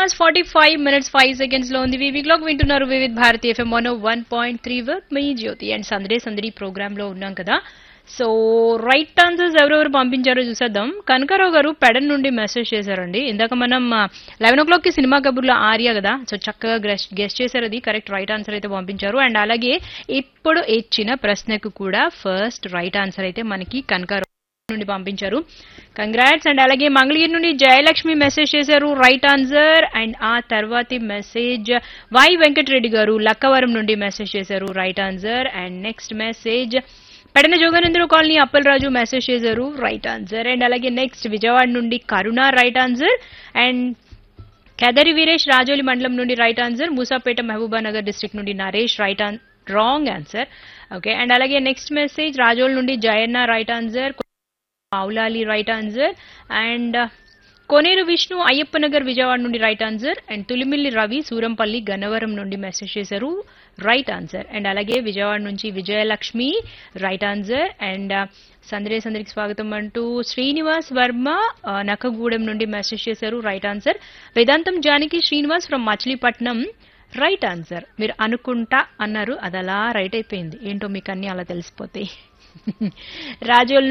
hours forty five minutes five seconds లో ఉంది V V clock వింటున్నారు Vividh Bharati FM one one point three work me Jyothi and సందడే సందడి programme లో ఉన్నాం కదా సో రైట్ ఆన్సర్స్ ఎవరెవరు పంపించారో చూసేద్దాం కనకారావు గారు పెడన్ నుండి మెసేజ్ చేశారండి ఇందాక మనం లెవెన్ ఓ క్లాక్ కి సినిమా కబుర్లో ఆర్య కదా సో చక్కగా గెస్ట్ గెస్ట్ చేశారు అది కరెక్ట్ రైట్ ఆన్సర్ అయితే పంపించారు అండ్ అలాగే ఇప్పుడు ఇచ్చిన ప్రశ్నకు కూడా ఫస్ట్ రైట్ ఆన్సర్ అయితే మనకి కనకారావు నుండి పంపించారు కంగ్రాట్స్ అండ్ అలాగే మంగళగిరి నుండి జయలక్ష్మి మెసేజ్ చేశారు రైట్ ఆన్సర్ అండ్ ఆ తర్వాతి మెసేజ్ వై వెంకటరెడ్డి గారు లక్కవరం నుండి మెసేజ్ చేశారు right answer and next message Pedana Joganandaru colony Appalaraju message చేశారు రైట్ ఆన్సర్ అండ్ అలాగే నెక్స్ట్ విజయవాడ నుండి Karuna right answer and Kedari Veeresh Rajoli మండలం నుండి right answer Moosapeta Mahabubnagar district నుండి Naresh right on wrong answer okay and అలాగే నెక్స్ట్ మెసేజ్ రాజోల్ నుండి జయన్న రైట్ ఆన్సర్ పావులాలి right answer and Koneru Vishnu Ayyappanagar Vijayawada నుండి right answer and Tulimilli Ravi Surampalli Gannavaram నుండి మెసేజ్ చేశారు రైట్ ఆన్సర్ అండ్ అలాగే విజయవాడ నుంచి విజయలక్ష్మి రైట్ ఆన్సర్ అండ్ సందరే సందరికి స్వాగతం అంటూ శ్రీనివాస్ వర్మ ఆ, నక్కగూడెం నుండి మెసేజ్ చేశారు right answer Vedantham Janaki Srinivas from Machilipatnam right answer మీరు అనుకుంటా అన్నారు అది అలా రైట్ అయిపోయింది ఏంటో మీకు అన్ని అలా తెలిసిపోతాయి రాజోల్